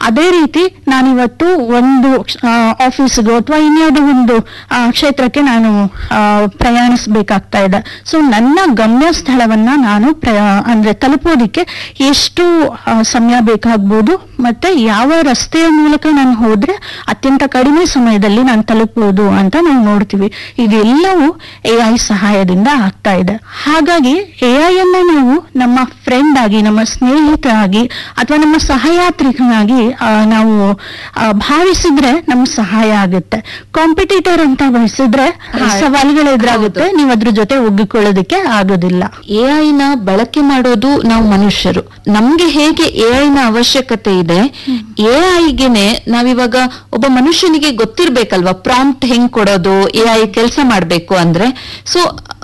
ಅದೇ ರೀತಿ ನಾನಿವತ್ತು ಒಂದು ಆಫೀಸ್ಗೋ ಅಥವಾ ಇನ್ಯಾವುದೋ ಒಂದು ಆ, ಕ್ಷೇತ್ರಕ್ಕೆ ನಾನು ಆ, ಪ್ರಯಾಣಿಸ್ಬೇಕಾಗ್ತಾ ಇದೆ ಸೊ ನನ್ನ ಗಮ್ಯ ಸ್ಥಳವನ್ನ ನಾನು ಪ್ರಯ ಅಂದ್ರೆ ತಲುಪೋದಿಕ್ಕೆ ಎಷ್ಟು ಆ, ಸಮಯ ಬೇಕಾಗ್ಬೋದು ಮತ್ತೆ ಯಾವ ರಸ್ತೆಯ ಮೂಲಕ ನಾನು ಹೋದ್ರೆ ಅತ್ಯಂತ ಕಡಿಮೆ ಸಮಯದಲ್ಲಿ ನಾನು ತಲುಪಬಹುದು ಅಂತ ನಾವು ನೋಡ್ತೀವಿ ಇದೆಲ್ಲವೂ ಎ ಐ ಸಹಾಯದಿಂದ ಆಗ್ತಾ ಇದೆ ಹಾಗಾಗಿ ಎ ಐ ಅನ್ನ ನಾವು ನಮ್ಮ ಫ್ರೆಂಡ್ ಆಗಿ ನಮ್ಮ ಸ್ನೇಹಿತರಾಗಿ ಅಥವಾ ನಮ್ಮ ಸಹಯಾತ್ರಿಕನಾಗಿ ಆ, ನಾವು ಆ, ಭಾವಿಸಿದ್ರೆ ನಮ್ಗೆ ಸಹಾಯ ಆಗುತ್ತೆ ಕಾಂಪಿಟೇಟರ್ ಅಂತ ಬಯಸಿದ್ರೆ ಹಾ. ಸವಾಲುಗಳು ಎದುರಾಗುತ್ತೆ ನೀವು ಅದ್ರ ಜೊತೆ ಒಗ್ಗಿಕೊಳ್ಳೋದಕ್ಕೆ ಆಗೋದಿಲ್ಲ ಎಐ ನ ಬಳಕೆ ಮಾಡೋದು ನಾವು ಮನುಷ್ಯರು ನಮ್ಗೆ ಹೇಗೆ ಎಐ ನ ಅವಶ್ಯಕತೆ ಇದೆ ಎಐಗೆನೆ ನಾವಿವಾಗ ಒಬ್ಬ ಮನುಷ್ಯನಿಗೆ ಗೊತ್ತಿರ್ಬೇಕಲ್ವಾ ಪ್ರಾಂಪ್ಟ್ ಹೆಂಗ್ ಕೊಡೋದು ಎಐ ಕೆಲಸ ಮಾಡ್ಬೇಕು ಅಂದ್ರೆ so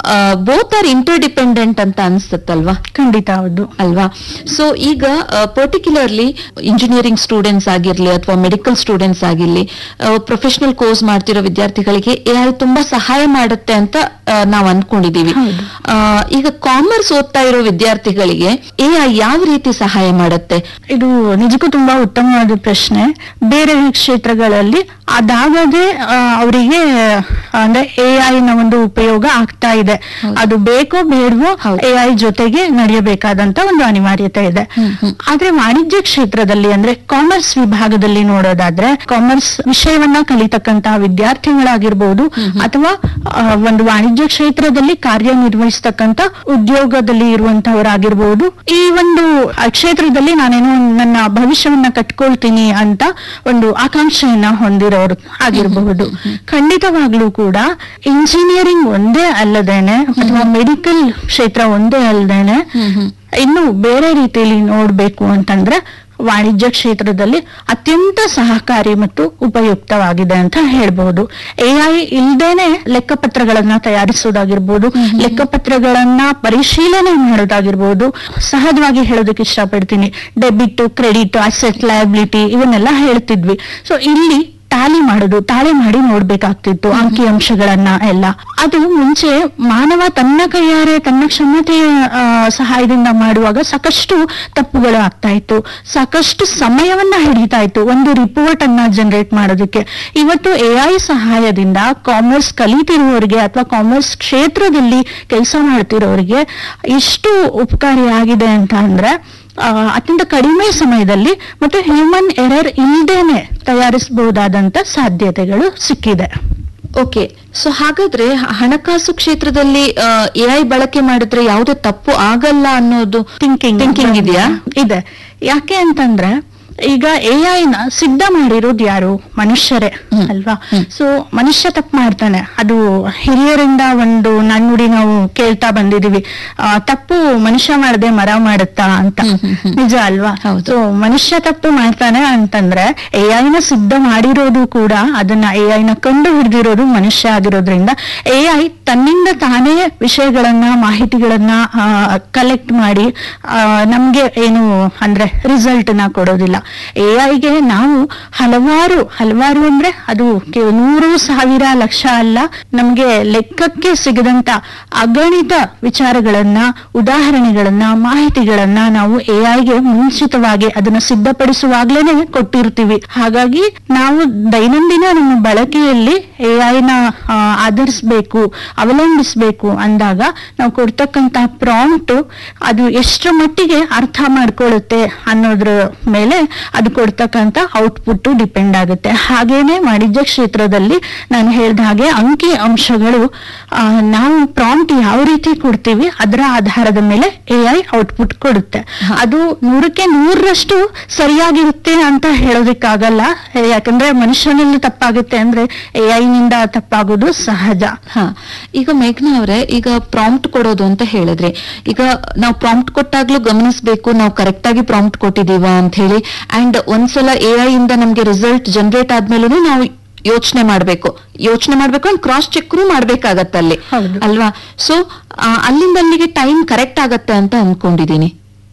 both are interdependent ಅಂತ ಅನ್ಸುತ್ತಲ್ವಾ ಖಂಡಿತ ಹೌದು ಅಲ್ವಾ ಸೊ ಈಗ ಪರ್ಟಿಕ್ಯುಲರ್ಲಿ ಇಂಜಿನಿಯರಿಂಗ್ ಸ್ಟೂಡೆಂಟ್ಸ್ ಆಗಿರ್ಲಿ ಅಥವಾ ಮೆಡಿಕಲ್ ಸ್ಟೂಡೆಂಟ್ಸ್ ಆಗಿರ್ಲಿ ಪ್ರೊಫೆಷನಲ್ ಕೋರ್ಸ್ ಮಾಡ್ತಿರೋ ವಿದ್ಯಾರ್ಥಿಗಳಿಗೆ ಎಐ ತುಂಬಾ ಸಹಾಯ ಮಾಡುತ್ತೆ ಅಂತ ನಾವು ಅನ್ಕೊಂಡಿದೀವಿ ಹೌದು. ಆ, ಈಗ ಕಾಮರ್ಸ್ ಓದ್ತಾ ಇರೋ ವಿದ್ಯಾರ್ಥಿಗಳಿಗೆ ಎಐ ಯಾವ ರೀತಿ ಸಹಾಯ ಮಾಡುತ್ತೆ ಇದು ನಿಜಕ್ಕೂ ತುಂಬಾ ಉತ್ತಮವಾದ ಪ್ರಶ್ನೆ ಬೇರೆ ಕ್ಷೇತ್ರಗಳಲ್ಲಿ ಅದಾಗದೆ ಆ, ಅವರಿಗೆ ಅಂದ್ರೆ ಎ ನ ಒಂದು ಉಪಯೋಗ ಆಗ್ತಾ ಇದೆ ಹೌದು. ಅದು ಬೇಕೋ ಬೇಡವೋ ಹೌದು. ಎ ಐ ಜೊತೆಗೆ ನಡೆಯಬೇಕಾದಂತ ಒಂದು ಅನಿವಾರ್ಯತೆ ಇದೆ ಹ್ಮ್, ಹ್ಮ್. ಆದ್ರೆ ವಾಣಿಜ್ಯ ಕ್ಷೇತ್ರದಲ್ಲಿ ಅಂದ್ರೆ ಕಾಮರ್ಸ್ ವಿಭಾಗದಲ್ಲಿ ನೋಡೋದಾದ್ರೆ ಕಾಮರ್ಸ್ ವಿಷಯವನ್ನ ಕಲಿತಕ್ಕಂತಹ ವಿದ್ಯಾರ್ಥಿಗಳಾಗಿರ್ಬೋದು ಅಥವಾ ಆ, ಒಂದು ವಾಣಿಜ್ಯ ಕ್ಷೇತ್ರದಲ್ಲಿ ಕಾರ್ಯನಿರ್ವಹಿಸ್ತಕ್ಕಂತ ಉದ್ಯೋಗದಲ್ಲಿ ಇರುವಂತವರಾಗಿರ್ಬೋದು ಈ ಒಂದು ಆ, ಕ್ಷೇತ್ರದಲ್ಲಿ ನಾನೇನೋ ನನ್ನ ಭವಿಷ್ಯವನ್ನ ಕಟ್ಕೊಳ್ತೀನಿ ಅಂತ ಒಂದು ಆಕಾಂಕ್ಷೆಯನ್ನ ಹೊಂದಿರೋರು ಆಗಿರಬಹುದು ಖಂಡಿತವಾಗ್ಲೂ ಕೂಡ ಇಂಜಿನಿಯರಿಂಗ್ ಒಂದೇ ಅಲ್ಲದೇನೆ ಅಥವಾ ಮೆಡಿಕಲ್ ಕ್ಷೇತ್ರ ಒಂದೇ ಅಲ್ಲದೇನೆ ಇನ್ನು ಬೇರೆ ರೀತಿಯಲ್ಲಿ ನೋಡ್ಬೇಕು ಅಂತಂದ್ರೆ ವಾಣಿಜ್ಯ ಕ್ಷೇತ್ರದಲ್ಲಿ ಅತ್ಯಂತ ಸಹಕಾರಿ ಮತ್ತು ಉಪಯುಕ್ತವಾಗಿದೆ ಅಂತ ಹೇಳ್ಬಹುದು ಎಐ ಇಲ್ದೇನೆ ಲೆಕ್ಕಪತ್ರಗಳನ್ನ ತಯಾರಿಸೋದಾಗಿರ್ಬೋದು ಲೆಕ್ಕಪತ್ರಗಳನ್ನ ಪರಿಶೀಲನೆ ಮಾಡೋದಾಗಿರ್ಬೋದು ಸಹಜವಾಗಿ ಹೇಳೋದಕ್ಕೆ ಇಷ್ಟಪಡ್ತೀನಿ ಡೆಬಿಟ್ ಕ್ರೆಡಿಟ್ ಅಸೆಟ್ ಲಯಬಿಲಿಟಿ ಇವನ್ನೆಲ್ಲ ಹೇಳ್ತಿದ್ವಿ ಸೊ ಇಲ್ಲಿ ಟ್ಯಾಲಿ ಮಾಡೋದು ತಾಳೆ ಮಾಡಿ ನೋಡ್ಬೇಕಾಗ್ತಿತ್ತು ಅಂಕಿ ಅಂಶಗಳನ್ನ ಎಲ್ಲ ಅದು ಮುಂಚೆ ಮಾನವ ತನ್ನ ಕೈಯಾರೆ ತನ್ನ ಕ್ಷಮತೆಯ ಆ, ಸಹಾಯದಿಂದ ಮಾಡುವಾಗ ಸಾಕಷ್ಟು ತಪ್ಪುಗಳು ಆಗ್ತಾ ಇತ್ತು ಸಾಕಷ್ಟು ಸಮಯವನ್ನ ಹಿಡಿತಾ ಇತ್ತು ಒಂದು ರಿಪೋರ್ಟ್ ಅನ್ನ ಜನರೇಟ್ ಮಾಡೋದಕ್ಕೆ ಇವತ್ತು ಎ ಐ ಸಹಾಯದಿಂದ ಕಾಮರ್ಸ್ ಕಲಿತಿರುವವರಿಗೆ ಅಥವಾ ಕಾಮರ್ಸ್ ಕ್ಷೇತ್ರದಲ್ಲಿ ಕೆಲಸ ಮಾಡ್ತಿರೋರಿಗೆ ಎಷ್ಟು ಉಪಕಾರಿಯಾಗಿದೆ ಅಂತ ಅಂದ್ರೆ ಆ, ಅತ್ಯಂತ ಕಡಿಮೆ ಸಮಯದಲ್ಲಿ ಮತ್ತು ಹ್ಯೂಮನ್ ಎರರ್ ಇಲ್ದೇನೆ ತಯಾರಿಸಬಹುದಾದಂತ ಸಾಧ್ಯತೆಗಳು ಸಿಕ್ಕಿದೆ ಓಕೆ ಸೊ ಹಾಗಾದ್ರೆ ಹ- ಹಣಕಾಸು ಕ್ಷೇತ್ರದಲ್ಲಿ ಎಐ ಬಳಕೆ ಮಾಡಿದ್ರೆ ಯಾವುದೇ ತಪ್ಪು ಆಗಲ್ಲ ಅನ್ನೋದು ಥಿಂಕಿಂಗ್ Thinking ಇದೆಯಾ? ಇದೆ ಯಾಕೆ ಅಂತಂದ್ರೆ ಈಗ ಎ ನ ಸಿದ್ಧ ಮಾಡಿರೋದು ಯಾರು ಮನುಷ್ಯರೇ ಹ್ಮ್. ಅಲ್ವಾ ಹ್ಮ್. ಸೊ ಮನುಷ್ಯ ತಪ್ಪು ಮಾಡ್ತಾನೆ ಅದು ಹಿರಿಯರಿಂದ ಒಂದು ನಾಣ್ಣುಡಿ ನಾವು ಕೇಳ್ತಾ ಬಂದಿದೀವಿ ಆ, ತಪ್ಪು ಮನುಷ್ಯ ಮಾಡದೆ ಮರ ಮಾಡುತ್ತಾ ಅಂತ ಹ್ಮ್, ಹ್ಮ್, ಹ್ಮ್. ನಿಜ ಅಲ್ವಾ ಹೌದು. ಸೊ ಮನುಷ್ಯ ತಪ್ಪು ಮಾಡ್ತಾನೆ ಅಂತಂದ್ರೆ ಎ ನ ಸಿದ್ಧ ಮಾಡಿರೋದು ಕೂಡ ಅದನ್ನ ಎ ನ ಕಂಡು ಹಿಡಿದಿರೋದು ಮನುಷ್ಯ ಆಗಿರೋದ್ರಿಂದ ಎ ಐ ತನ್ನಿಂದ ತಾನೇ ವಿಷಯಗಳನ್ನ ಮಾಹಿತಿಗಳನ್ನ ಕಲೆಕ್ಟ್ ಮಾಡಿ ಆ, ನಮ್ಗೆ ಏನು ಅಂದ್ರೆ ರಿಸಲ್ಟ್ ನ ಕೊಡೋದಿಲ್ಲ ಎ ಐಗೆ ನಾವು ಹಲವಾರು ಹಲವಾರು ಅಂದ್ರೆ ಅದು ಕೆ- ನೂರು ಸಾವಿರ ಲಕ್ಷ ಅಲ್ಲ ನಮ್ಗೆ ಲೆಕ್ಕಕ್ಕೆ ಸಿಗದಂತ ಅಗಣಿತ ವಿಚಾರಗಳನ್ನ ಉದಾಹರಣೆಗಳನ್ನ ಮಾಹಿತಿಗಳನ್ನ ನಾವು ಎ ಐಗೆ ಮುಂಚಿತವಾಗಿ ಅದನ್ನ ಸಿದ್ಧಪಡಿಸುವಾಗ್ಲೇನೆ ಕೊಟ್ಟಿರ್ತೀವಿ ಹಾಗಾಗಿ ನಾವು ದೈನಂದಿನ ನಮ್ಮ ಬಳಕೆಯಲ್ಲಿ ಎ ಐನ ಆಧರಿಸ್ಬೇಕು ಅವಲಂಬಿಸ್ಬೇಕು ಅಂದಾಗ ನಾವು ಕೊಡ್ತಕ್ಕಂತ ಪ್ರಾಂಪ್ಟ್ ಅದು ಎಷ್ಟರ ಮಟ್ಟಿಗೆ ಅರ್ಥ ಮಾಡ್ಕೊಳ್ಳುತ್ತೆ ಅನ್ನೋದ್ರ ಮೇಲೆ ಅದು ಕೊಡ್ತಕ್ಕಂತ ಔಟ್ಪುಟ್ ಡಿಪೆಂಡ್ ಆಗುತ್ತೆ ಹಾಗೇನೆ ವಾಣಿಜ್ಯ ಕ್ಷೇತ್ರದಲ್ಲಿ ನಾನು ಹೇಳ್ದ ಹಾಗೆ ಅಂಕಿ ಅಂಶಗಳು ಆ, ನಾವು ಪ್ರಾಂಪ್ಟ್ ಯಾವ ರೀತಿ ಕೊಡ್ತೀವಿ ಅದರ ಆಧಾರದ ಮೇಲೆ ಎ ಐ ಔಟ್ಪುಟ್ ಕೊಡುತ್ತೆ ಅದು ನೂರಕ್ಕೆ ನೂರರಷ್ಟು ಸರಿಯಾಗಿರುತ್ತೆ ಅಂತ ಹೇಳೋದಕ್ಕಾಗಲ್ಲ ಯಾಕಂದ್ರೆ ಮನುಷ್ಯನಲ್ಲಿ ತಪ್ಪಾಗುತ್ತೆ ಅಂದ್ರೆ ಎ ಐ ನಿಂದ ತಪ್ಪಾಗೋದು ಸಹಜ ಹಾ ಈಗ ಮೇಘನಾ ಅವರೇ ಈಗ ಪ್ರಾಂಪ್ಟ್ ಕೊಡೋದು ಅಂತ ಹೇಳಿದ್ರಿ ಈಗ ನಾವು ಪ್ರಾಂಪ್ಟ್ ಕೊಟ್ಟಾಗ್ಲೂ ಗಮನಿಸಬೇಕು ನಾವು ಕರೆಕ್ಟ್ ಆಗಿ ಪ್ರಾಂಪ್ಟ್ ಕೊಟ್ಟಿದೀವ ಅಂತ ಹೇಳಿ ಅಂಡ್ ಒಂದ್ಸಲ ಎ ಐ ಇಂದ ನಮ್ಗೆ ರಿಸಲ್ಟ್ ಜನರೇಟ್ ಆದ್ಮೇಲೂ ನಾವು ಯೋಚನೆ ಮಾಡ್ಬೇಕು ಯೋಚನೆ ಮಾಡ್ಬೇಕು ಅಂಡ್ ಕ್ರಾಸ್ ಚೆಕ್ ಮಾಡ್ಬೇಕಾಗತ್ತೆ ಅಲ್ಲಿ ಹೌದು. ಅಲ್ವಾ ಸೊ ಅಲ್ಲಿಂದ ಅಲ್ಲಿಗೆ ಟೈಮ್ ಕರೆಕ್ಟ್ ಆಗತ್ತೆ ಅಂತ ಅನ್ಕೊಂಡಿದೀನಿ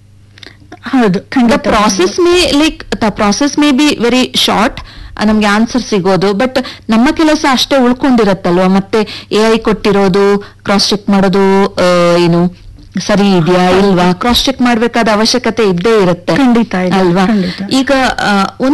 ಹೌದು ದ ಖಂಡಿತ process may like the process may be very short ನಮ್ಗೆ ಆನ್ಸರ್ ಸಿಗೋದು ಬಟ್ ನಮ್ಮ ಕೆಲಸ ಅಷ್ಟೇ ಉಳ್ಕೊಂಡಿರತ್ತಲ್ವಾ ಮತ್ತೆ ಎ ಐ ಕೊಟ್ಟಿರೋದು ಕ್ರಾಸ್ ಚೆಕ್ ಮಾಡೋದು ಆ, ಏನು ಸರಿ ಇದೆಯಾ ಇಲ್ವಾ ಕ್ರಾಸ್ ಚೆಕ್ ಮಾಡ್ಬೇಕಾದ ಅವಶ್ಯಕತೆ ಇದ್ದೇ ಇರುತ್ತೆ ಖಂಡಿತ ಇದೆ, ಅಲ್ವಾ ಖಂಡಿತ. ಈಗ ಆ, ಒಂದು